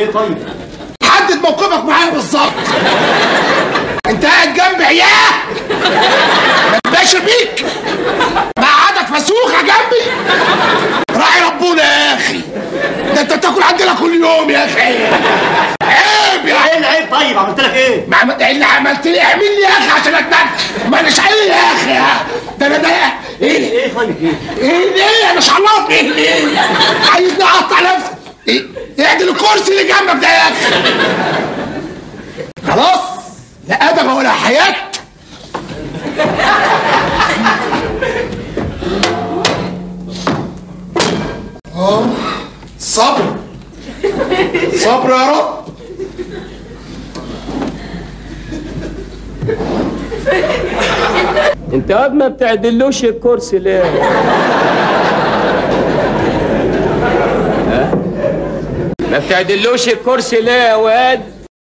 ايه طيب حدد موقفك معايا بالظبط انت قاعد جنبي عياه ما باشر بيك مقعدك فسوخه جنبي راعي ربنا يا اخي ده انت بتاكل عندنا كل يوم يا اخي عيب يا ايه العيب طيب عملت لك ايه ما عملت اللي عملت لي اعمل لي يا اخي عشان اتنك ما اناش عيل يا اخي ده انا ده ايه ايه طيب ايه ايه ليه انا شعلط ايه ليه عايزني اقطع نفسي ايه اعدل الكرسي اللي جنبك ده يا اخي خلاص لا ادب ولا حياه اه صبر صبر يا رب انت قد ما بتعدلوش الكرسي ليه ها؟ ما بتعدلوش الكرسي ليه يا واد